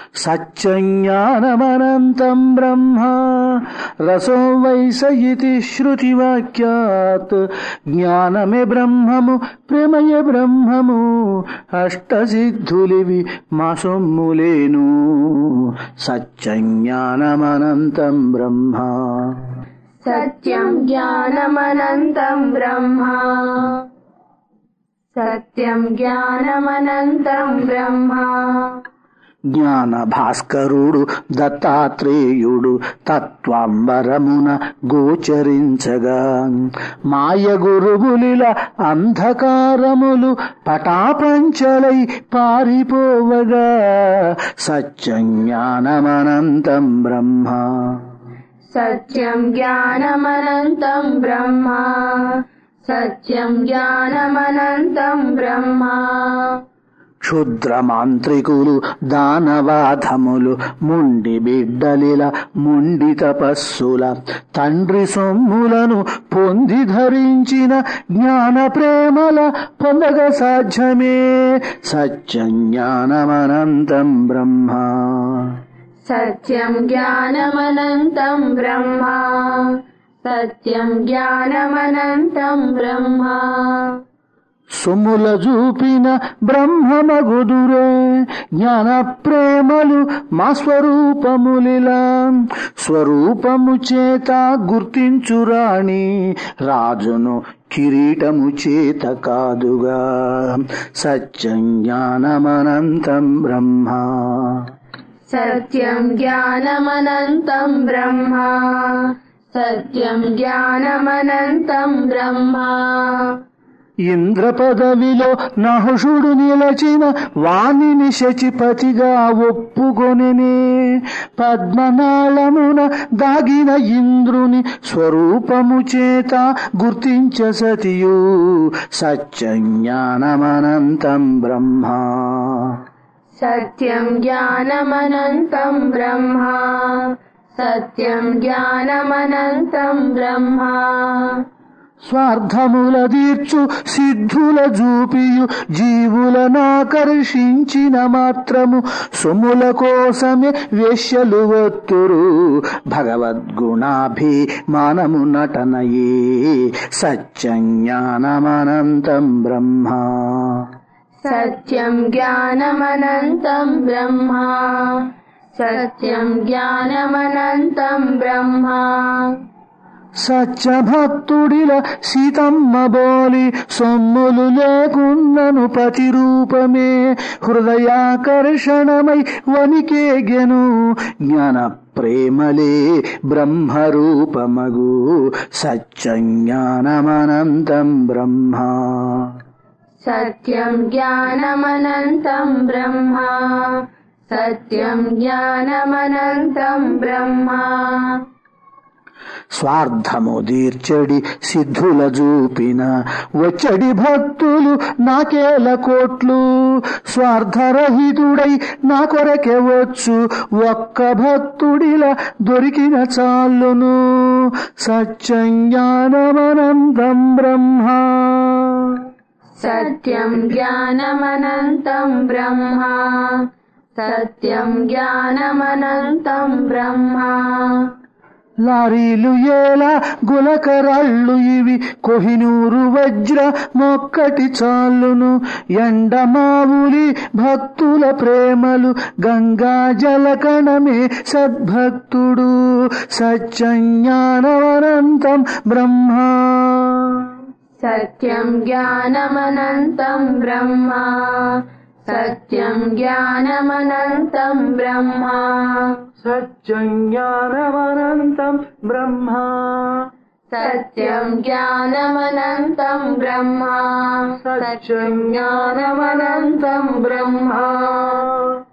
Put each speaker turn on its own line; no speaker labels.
సత్యజ్ఞానమనంతం బ్రహ్మ రసో వైస ఇతి శృతివాక్యాత్ జ్ఞానమే బ్రహ్మము ప్రేమయే బ్రహ్మము అష్టసిద్ధులివి మా సొమ్ములేను సత్యజ్ఞానమనంతం బ్రహ్మ
సత్యం జ్ఞానమనంతం బ్రహ్మ సత్యం జ్ఞానమనంతం బ్రహ్మ
జ్ఞాన భాస్కరుడు దత్తాత్రేయుడు తత్వాంబరమున గోచరించగా మాయ గురువులిల అంధకారములు పటాపంచలై పారిపోవగా సత్యజ్ఞానమనంతం బ్రహ్మ
సత్యం జ్ఞానమనంతం బ్రహ్మ సత్యం జ్ఞానమనంతం బ్రహ్మ
క్షుద్ర మాంత్రికులు దానవాధములు ముండి బిడ్డలిల ముండి తపస్సుల తండ్రి సొమ్ములను పొంది ధరించిన జ్ఞాన ప్రేమల పొందగ సాధ్యమే సత్యజ్ఞానమనంతం బ్రహ్మ
సత్యం జ్ఞానమనంతం బ్రహ్మ సత్యం జ్ఞానమనంతం బ్రహ్మ
సొమ్ముల చూపిన బ్రహ్మమగుదురే జ్ఞాన ప్రేమలు మా స్వరూపములిలా స్వరూపము చేత గుర్తించురాణి రాజును కిరీటము చేత కాదుగా సత్యం జ్ఞానమనంతం బ్రహ్మ
సత్యం జ్ఞానమనంతం బ్రహ్మ సత్యం జ్ఞానమనంతం బ్రహ్మ
ఇంద్ర పదవిలో నహుషుడు నిలచిన వాణిని శచిపతిగా ఒప్పుకొనెనే పద్మనాళమున దాగిన ఇంద్రుని స్వరూపము చేత గుర్తించ సతియు సత్యజ్ఞానమనంతం బ్రహ్మ
సత్యం జ్ఞానమనంతం బ్రహ్మ సత్యం జ్ఞానమనంతం బ్రహ్మ
స్వార్థముల తీర్చు సిద్ధుల జూపియు జీవులనాకర్షించిన మాత్రము సొమ్ముల కోసమే వేశ్యలు వత్తురు భగవద్గుణాభి మానము నటనయే సత్యజ్ఞానమనంతం బ్రహ్మ
సత్యం జ్ఞానమనంతం బ్రహ్మ సత్యం జ్ఞానమనంతం బ్రహ్మ
సత్యభక్తుడిల సీతమ్మ బోలి సొమ్ములు లేకున్నను ప్రతిరూపమే హృదయాకర్షణమై వనికేగెను జ్ఞాన ప్రేమలే బ్రహ్మరూపమగు సత్యజ్ఞానమనంతం బ్రహ్మ
సత్యం జ్ఞానమనంతం బ్రహ్మ సత్యం జ్ఞానమనంతం బ్రహ్మ
స్వార్థము తీర్చడి సిద్ధుల చూపిన వచ్చడి భక్తులు నాకేల కోట్లు స్వార్థరహితుడై నా కొరకే వచ్చు ఒక్క భక్తుడిలా దొరికిన చాలును సత్యజ్ఞానమనంతం బ్రహ్మ
సత్యం జ్ఞానమనంతం బ్రహ్మ సత్యం జ్ఞానమనంతం బ్రహ్మ
లారీలు ఏలా గులకరాళ్ళు ఇవి కొహినూరు వజ్ర మొక్కటి చాలును ఎండమావులి భక్తుల ప్రేమలు గంగా జలకణమే సద్భక్తుడు సత్యజ్ఞానవనంతం బ్రహ్మ
సత్యం జ్ఞానమనంతం బ్రహ్మ సత్యం జ్ఞానమనంతం బ్రహ్మ
సత్యజ్ఞానవనంతం బ్రహ్మ
సత్యం జ్ఞానమనంతం బ్రహ్మ
సత్యజ్ఞానవనంతం బ్రహ్మ